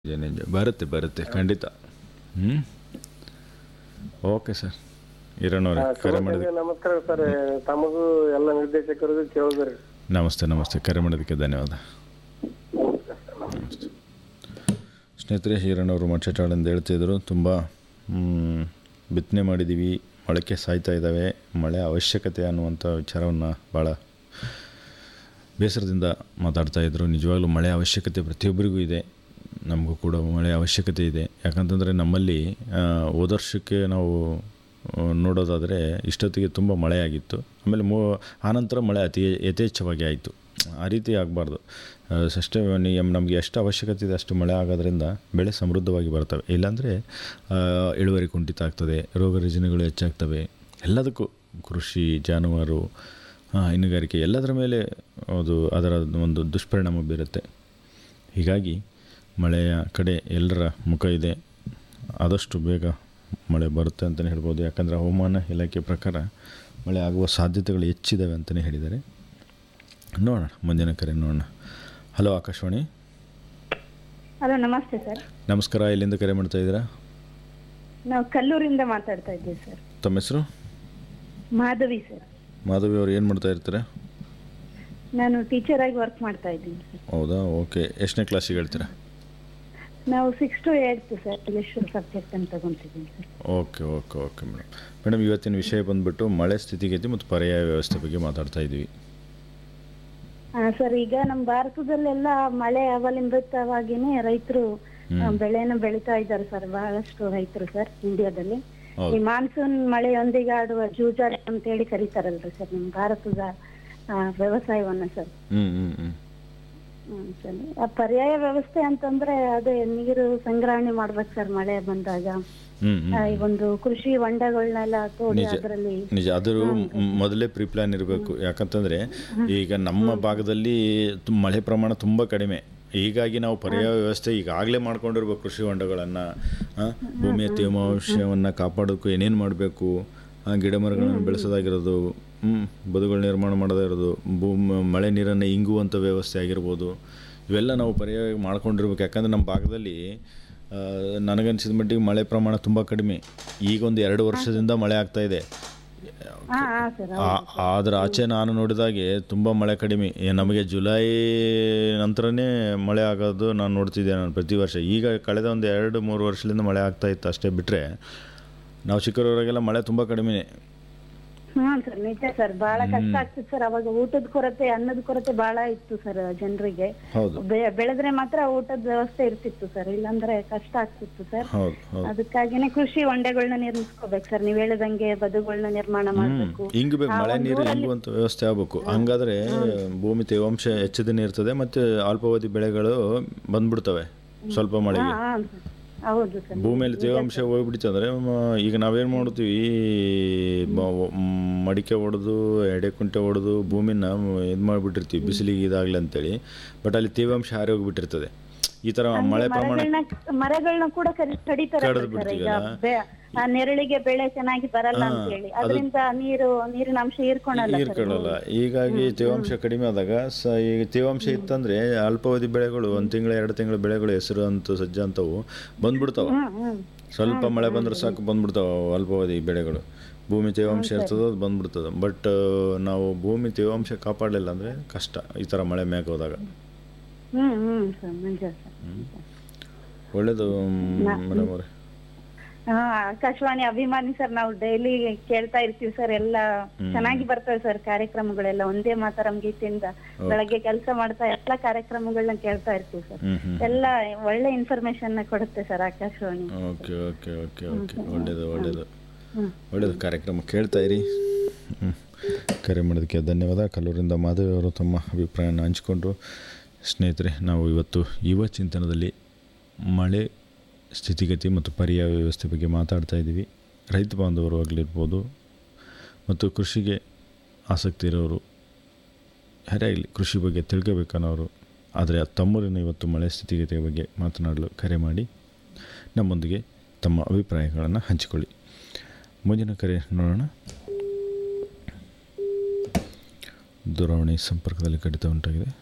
ನಿಜ ನಿಜ ಬರುತ್ತೆ ಬರುತ್ತೆ ಖಂಡಿತ ಹ್ಞೂ ಓಕೆ ಸರ್ ಇರೋಣವ್ರೆ ಕರೆ ಮಾಡಿದ ನಮಸ್ಕಾರ ಸರ್ ತಮಗೂ ಎಲ್ಲ ನಿರ್ದೇಶಕರಿಗೂ ಕೇಳಿದ್ರಿ ನಮಸ್ತೆ ನಮಸ್ತೆ ಕರೆ ಮಾಡೋದಕ್ಕೆ ಧನ್ಯವಾದ ನಮಸ್ತೆ ಸ್ನೇಹಿತರೆ ಹೀರಣ್ಣವರು ಮಚ್ಚಟಾಳಿಂದ ಹೇಳ್ತಿದ್ರು ತುಂಬ ಮ್, ಬಿತ್ತನೆ ಮಾಡಿದ್ದೀವಿ ಮೊಳಕೆ ಸಾಯ್ತಾ ಇದ್ದಾವೆ ಮಳೆ ಅವಶ್ಯಕತೆ ಅನ್ನುವಂಥ ವಿಚಾರವನ್ನು ಭಾಳ ಬೇಸರದಿಂದ ಮಾತಾಡ್ತಾ ಇದ್ದರು ನಿಜವಾಗ್ಲೂ ಮಳೆ ಅವಶ್ಯಕತೆ ಪ್ರತಿಯೊಬ್ಬರಿಗೂ ಇದೆ ನಮಗೂ ಕೂಡ ಮಳೆ ಅವಶ್ಯಕತೆ ಇದೆ ಯಾಕಂತಂದರೆ ನಮ್ಮಲ್ಲಿ ಆ, ಹೋದ ವರ್ಷಕ್ಕೆ ನಾವು ಆ, ನೋಡೋದಾದರೆ ಇಷ್ಟೊತ್ತಿಗೆ ತುಂಬ ಮಳೆಯಾಗಿತ್ತು ಆಮೇಲೆ ಮೂ ಆನಂತರ ಮಳೆ ಅತಿ ಯಥೇಚ್ಛವಾಗಿ ಆಯಿತು ಆ ರೀತಿ ಆಗಬಾರ್ದು ಅಷ್ಟೇ ನಮಗೆ ಎಷ್ಟು ಅವಶ್ಯಕತೆ ಇದೆ ಅಷ್ಟು ಮಳೆ ಆಗೋದ್ರಿಂದ ಬೆಳೆ ಸಮೃದ್ಧವಾಗಿ ಬರ್ತವೆ ಇಲ್ಲಾಂದರೆ ಆ, ಇಳುವರಿ ಕುಂಠಿತ ಆಗ್ತದೆ ರೋಗ ರುಜಿನಗಳು ಹೆಚ್ಚಾಗ್ತವೆ ಎಲ್ಲದಕ್ಕೂ ಕೃಷಿ ಜಾನುವಾರು ಆ, ಹೈನುಗಾರಿಕೆ ಎಲ್ಲದರ ಮೇಲೆ ಅದು ಅದರ ಒಂದು ದುಷ್ಪರಿಣಾಮ ಬೀರುತ್ತೆ ಹೀಗಾಗಿ ಮಳೆಯ ಕಡೆ ಎಲ್ಲರ ಮುಖ ಇದೆ ಆದಷ್ಟು ಬೇಗ ಮಳೆ ಬರುತ್ತೆ ಅಂತಲೇ ಹೇಳ್ಬೋದು ಯಾಕಂದರೆ ಹವಾಮಾನ ಇಲಾಖೆ ಪ್ರಕಾರ ಮಳೆ ಆಗುವ ಸಾಧ್ಯತೆಗಳು ಹೆಚ್ಚಿದ್ದಾವೆ ಅಂತಲೇ ಹೇಳಿದ್ದಾರೆ ನೋಡೋಣ ಮುಂದಿನ ಕರೆ ನೋಡೋಣ ಹಲೋ ಆಕಾಶವಾಣಿ ಹಲೋ ನಮಸ್ತೆ ಸರ್ ನಮಸ್ಕಾರ ಎಲ್ಲಿಂದ ಕರೆ ಮಾಡ್ತಾ ಇದ್ದೀರಾ ನಾವು ಕಲ್ಲೂರಿಂದ ಮಾತಾಡ್ತಾ ಇದ್ದೀವಿ ಸರ್ ತಮ್ಮ ಹೆಸರು ಮಾಧವಿ ಸರ್ ಮಾಧವಿ ಅವರು ಏನು ಮಾಡ್ತಾ ಇರ್ತಾರೆ ನಾನು ಟೀಚರ್ ಆಗಿ ವರ್ಕ್ ಮಾಡ್ತಾ ಇದ್ದೀನಿ ಸರ್ ಹೌದಾ ಓಕೆ ಎಷ್ಟನೇ ಕ್ಲಾಸಿಗೆ ಹೇಳ್ತೀರಾ ನಾವು six to eight sir English subject ಅಂತ ತಗೊಂತಿದ್ದೀನಿ sir okay okay okay madam madam ಇವತ್ತಿನ ವಿಷಯ ಬಂದ್ಬಿಟ್ಟು ಮಳೆ ಸ್ಥಿತಿಗತಿ ಮತ್ತು ಪರ್ಯಾಯ ವ್ಯವಸ್ಥೆ ಬಗ್ಗೆ ಮಾತಾಡ್ತಾ ಇದ್ದೀವಿ ಆ, ಸರ್ ಈಗ ನಮ್ಮ ಭಾರತದಲ್ಲೆಲ್ಲ ಮಳೆ ಅವಲಂಬಿತವಾಗಿನೇ ರೈತರು ಬೆಳೆನ ಬೆಳಿತಾ ಇದ್ದಾರೆ ಸರ್ ಬಹಳಷ್ಟು ರೈತರು ಸರ್ ಇಂಡಿಯಾದಲ್ಲಿ ಹೌದು. ಈ ಮಾನ್ಸೂನ್ ಮಳೆಯೊಂದಿಗೆ ಆಡುವ ಜೂಜಾಟ ಅಂತ ಹೇಳಿ ಕರೀತಾರಲ್ರಿ ಸರ್ ನಮ್ಮ ಭಾರತದ ಆ, ವ್ಯವಸಾಯವನ್ನ ಸರ್ ಹ್ಞೂ ಹ್ಞೂ ಹ್ಞೂ ಹ್ಮ್ ಸರ್ ಆ ಪರ್ಯಾಯ ವ್ಯವಸ್ಥೆ ಅಂತಂದ್ರೆ ಅದೇ ನೀರು ಸಂಗ್ರಹಣೆ ಮಾಡ್ಬೇಕು ಸರ್ ಮಳೆ ಬಂದಾಗ ಹ್ಞೂ ಹ್ಞೂ ಆ, ಈ ಒಂದು ಕೃಷಿ ಹೊಂಡಗಳನ್ನೆಲ್ಲ ತೋಡಿ ನಿಜ ಅದರಲ್ಲಿ ನಿಜ ಅದು ಮ್- ಮೊದಲೇ ಪ್ರೀ ಪ್ಲಾನ್ ಇರಬೇಕು ಯಾಕಂತಂದರೆ ಈಗ ನಮ್ಮ ಭಾಗದಲ್ಲಿ ತು- ಮಳೆ ಪ್ರಮಾಣ ತುಂಬ ಕಡಿಮೆ ಹೀಗಾಗಿ ನಾವು ಪರ್ಯಾಯ ವ್ಯವಸ್ಥೆ ಈಗಾಗಲೇ ಮಾಡ್ಕೊಂಡಿರ್ಬೇಕು ಕೃಷಿ ಹೊಂಡಗಳನ್ನು ಭೂಮಿಯ ತೇವಾಂಶವನ್ನು ಕಾಪಾಡೋಕ್ಕೂ ಏನೇನು ಮಾಡಬೇಕು ಗಿಡ ಮರಗಳನ್ನು ಬೆಳೆಸೋದಾಗಿರೋದು ಹ್ಮ್, ಬದುಗಳು ನಿರ್ಮಾಣ ಮಾಡೋದಾಗಿರೋದು ಭೂಮಿ ಮಳೆ ನೀರನ್ನು ಇಂಗುವಂಥ ವ್ಯವಸ್ಥೆ ಆಗಿರ್ಬೋದು ಇವೆಲ್ಲ ನಾವು ಪರ್ಯಾಯ ಮಾಡ್ಕೊಂಡಿರ್ಬೇಕು ಯಾಕಂದರೆ ನಮ್ಮ ಭಾಗದಲ್ಲಿ ಆ, ನನಗನ್ಸಿದ ಮಟ್ಟಿಗೆ ಮಳೆ ಪ್ರಮಾಣ ತುಂಬ ಕಡಿಮೆ ಈಗ ಒಂದು ಎರಡು ವರ್ಷದಿಂದ ಮಳೆ ಆಗ್ತಾ ಇದೆ ಹಾ ಹಾ ಸರ್ ಆ- ಆದ್ರ ಆಚೆ ನಾನು ನೋಡಿದಾಗೆ ತುಂಬ ಮಳೆ ಕಡಿಮೆ ಏ, ನಮಗೆ ಜುಲೈ ನಂತರನೇ ಮಳೆ ಆಗೋದು ನಾನು ನೋಡ್ತಿದ್ದೆ ನಾನು ಪ್ರತಿ ವರ್ಷ ಈಗ ಕಳೆದ ಒಂದು ಎರಡು ಮೂರು ವರ್ಷದಿಂದ ಮಳೆ ಆಗ್ತಾ ಇತ್ತು ಅಷ್ಟೇ ಬಿಟ್ಟರೆ ನಾವು ಚಿಕ್ಕವರಾಗೆಲ್ಲ ಮಳೆ ತುಂಬ ಕಡಿಮೆ ಹ್ಮ್ ಸರ್ ನಿಜ ಸರ್ ಬಹಳ ಕಷ್ಟ ಆಗ್ತಿತ್ತು ಸರ್ ಅವಾಗ ಊಟದ ಕೊರತೆ ಅನ್ನದ ಕೊರತೆ ಬಹಳ ಇತ್ತು ಸರ್ ಜನರಿಗೆ ಹೌದು ಬೆ- ಬೆಳೆದ್ರೆ ಮಾತ್ರ ಊಟದ ವ್ಯವಸ್ಥೆ ಇರ್ತಿತ್ತು ಸರ್ ಇಲ್ಲಾಂದ್ರೆ ಕಷ್ಟ ಆಗ್ತಿತ್ತು ಸರ್ ಹೌದು ಹೌದು ಅದಕ್ಕಾಗಿನೇ ಕೃಷಿ ಹೊಂಡಗಳನ್ನ ನಿರ್ಮಿಸ್ಕೋಬೇಕು ಸರ್ ನೀವ್ ಹೇಳಿದಂಗೆ ಬದುಗಳನ್ನ ನಿರ್ಮಾಣ ಮಾಡ್ಬೇಕು ಇಂಗಬೇಕು ಮಳೆ ನೀರು ಇಂಗುವಂಥ ವ್ಯವಸ್ಥೆ ಆಗಬೇಕು ಹಂಗಾದ್ರೆ ಭೂಮಿ ತೇವಾಂಶ ಹೆಚ್ಚು ದಿನ ಇರ್ತದೆ ಮತ್ತು ಅಲ್ಪಾವಧಿ ಬೆಳೆಗಳು ಬಂದ್ಬಿಡ್ತವೆ ಸ್ವಲ್ಪ ಮಳೆಗೆ ಹಾ ಸರ್ ಹೌದು ಸರ್ ಭೂಮಿಯಲ್ಲಿ ತೇವಾಂಶ ಹೋಗ್ಬಿಡ್ತಂದ್ರೆ ಮ- ಈಗ ನಾವೇನು ಮಾಡ್ತೀವಿ ಬ- ಮ್- ಮಡಿಕೆ ಹೊಡೆದು ಎಡೆಕುಂಟೆ ಹೊಡೆದು ಭೂಮಿನ ಇದು ಮಾಡಿಬಿಟ್ಟಿರ್ತೀವಿ ಬಿಸಿಲಿಗೆ ಇದಾಗಲಿ ಅಂತೇಳಿ ಬಟ್ ಅಲ್ಲಿ ತೇವಾಂಶ ಹಾರಿ ಹೋಗ್ಬಿಟ್ಟಿರ್ತದೆ ಈ ಥರ ಮಳೆ ಪ್ರಮಾಣ ಮರಗಳನ್ನ ಮರಗಳನ್ನ ಕೂಡ ಕಡಿ ಕಡಿತಾರೆ ಕಡ್ದು ಸರ್ ಈಗ ಬಿಡ್ತೀವಲ್ಲ? ಬೆ- ಆ ನೆರಳಿಗೆ ಬೆಳೆ ಚೆನ್ನಾಗಿ ಬರಲ್ಲ ಅಂತ ಹೇಳಿ ಅದರಿಂದ ನೀರು ನೀರಿನ ಅಂಶ ಹೀರ್ಕೊಳಲ್ಲ ಸರ್ ಹೀರ್ಕೊಳ್ಳಲ್ಲ ಹೀಗಾಗಿ ತೇವಾಂಶ ಕಡಿಮೆ ಆದಾಗ ಸ ಈಗ ತೇವಾಂಶ ಇತ್ತಂದ್ರೆ ಅಲ್ಪಾವಧಿ ಬೆಳೆಗಳು ಒಂದು ತಿಂಗಳ ಎರಡು ತಿಂಗಳ ಬೆಳೆಗಳು ಹೆಸರು ಅಂತ ಸಜ್ಜ ಅಂತವು ಬಂದ್ಬಿಡ್ತಾವ ಹ್ಮ್ ಹ್ಮ್ ಸ್ವಲ್ಪ ಮಳೆ ಬಂದ್ರೆ ಸಾಕು ಬಂದ್ಬಿಡ್ತಾವ ಅಲ್ಪಾವಧಿ ಬೆಳೆಗಳು ಭೂಮಿ ತೇವಾಂಶ ಇರ್ತದೆ ಅದು ಬಂದ್ಬಿಡ್ತದೆ ಬಟ್ ನಾವು ಭೂಮಿ ತೇವಾಂಶ ಕಾಪಾಡಲಿಲ್ಲ ಅಂದರೆ ಕಷ್ಟ ಈ ಥರ ಮಳೆ ಮ್ಯಾಗ ಹೋದಾಗ ಹ್ಮ್ ಹ್ಮ್ ಸರ್ ನಿಜ ಸರ್ ಒಳ್ಳೇದು ಮೇಡಮ್ ಅವರೇ ಹಾ ಆಕಾಶವಾಣಿ ಅಭಿಮಾನಿ ಸರ್ ನಾವು ಡೈಲಿ ಕೇಳ್ತಾ ಇರ್ತೀವಿ ಸರ್ ಎಲ್ಲ ಚೆನ್ನಾಗಿ ಬರ್ತವೆ ಸರ್ ಕಾರ್ಯಕ್ರಮಗಳೆಲ್ಲ ಒಂದೇ ಮಾತರಂ ಗೀತೆಯಿಂದ ಬೆಳಗ್ಗೆ ಕೆಲಸ ಮಾಡ್ತಾ ಎಲ್ಲ ಕಾರ್ಯಕ್ರಮಗಳನ್ನ ಕೇಳ್ತಾ ಇರ್ತೀವಿ ಸರ್ ಹ್ಞೂ ಹ್ಞೂ ಎಲ್ಲ ಒಳ್ಳೆ ಇನ್ಫಾರ್ಮೇಶನ್ ಕೊಡುತ್ತೆ sir Akashvani okay okay okay okay ಒಳ್ಳೇದು ಒಳ್ಳೇದು ಹ್ಮ್. ಒಳ್ಳೇದು ಕಾರ್ಯಕ್ರಮ ಕೇಳ್ತಾ ಇರಿ ಹ್ಮ್. ಕರೆ ಮಾಡೋದಕ್ಕೆ ಧನ್ಯವಾದ ಕಲ್ಲೂರಿಂದ ಮಾಧವಿ ಅವರು ತಮ್ಮ ಅಭಿಪ್ರಾಯನ ಹಂಚಿಕೊಂಡ್ರು ಸ್ನೇಹಿತರೆ ನಾವು ಇವತ್ತು ಯುವ ಚಿಂತನದಲ್ಲಿ ಮಳೆ ಸ್ಥಿತಿಗತಿ ಮತ್ತು ಪರ್ಯಾಯ ವ್ಯವಸ್ಥೆ ಬಗ್ಗೆ ಮಾತಾಡ್ತಾ ಇದ್ದೀವಿ ರೈತ ಬಾಂಧವರು ಆಗಲಿರ್ಬೋದು ಮತ್ತು ಕೃಷಿಗೆ ಆಸಕ್ತಿ ಇರೋರು ಯಾರೇ ಆಗಲಿ ಕೃಷಿ ಬಗ್ಗೆ ತಿಳ್ಕೋಬೇಕನ್ನೋರು ಆದರೆ ತಮ್ಮೂರಿನ ಇವತ್ತು ಮಳೆ ಸ್ಥಿತಿಗತಿಯ ಬಗ್ಗೆ ಮಾತನಾಡಲು ಕರೆ ಮಾಡಿ ನಮ್ಮೊಂದಿಗೆ ತಮ್ಮ ಅಭಿಪ್ರಾಯಗಳನ್ನು ಹಂಚಿಕೊಳ್ಳಿ ಮುಂದಿನ ಕರೆ ನೋಡೋಣ ದೂರವಾಣಿ ಸಂಪರ್ಕದಲ್ಲಿ ಕಡಿತ ಉಂಟಾಗಿದೆ